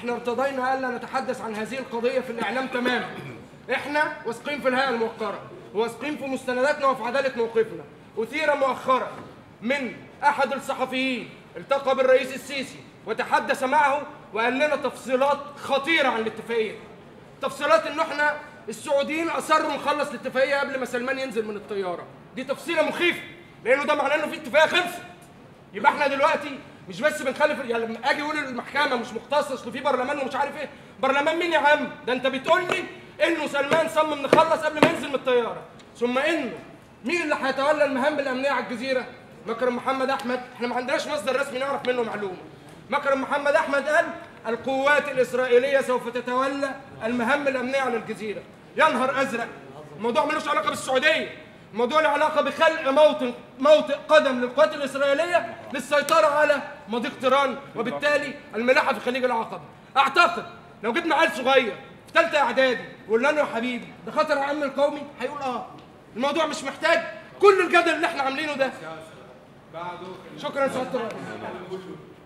احنا ارتضينا الا نتحدث عن هذه القضيه في الاعلام تماما احنا واثقين في الهيئه الموقره واثقين في مستنداتنا وفي عداله موقفنا اثير مؤخرا من احد الصحفيين التقى بالرئيس السيسي وتحدث معه وقال لنا تفصيلات خطيره عن الاتفاقيه تفصيلات ان احنا السعوديين اصروا نخلص الاتفاقيه قبل ما سلمان ينزل من الطياره دي تفصيله مخيفه لانه ده معناه انه في اتفاقيه خلصت يبقى احنا دلوقتي مش بس بنخالف يعني لما اجي اقول المحكمه مش مختص اصل في برلمان ومش عارف ايه برلمان مين يا عم ده انت بتقول لي انه سلمان صمم نخلص قبل ما ينزل من الطياره ثم انه مين اللي هيتولى المهام الامنيه على الجزيره مكرم محمد احمد احنا ما عندناش مصدر رسمي نعرف منه معلومه مكرم محمد احمد قال القوات الاسرائيليه سوف تتولى المهام الامنيه على الجزيره يا نهار ازرق الموضوع ملوش علاقه بالسعوديه الموضوع له علاقه بخلق موطن موطئ قدم للقوات الاسرائيليه للسيطره على مضيق تيران وبالتالي الملاحه في خليج العقبه اعتقد لو جبنا عيل صغير في ثالثه اعدادي وقلنا له يا حبيبي ده خطر على الامن القومي هيقول اه الموضوع مش محتاج كل الجدل اللي احنا عاملينه ده شكرا سعاده الرئيس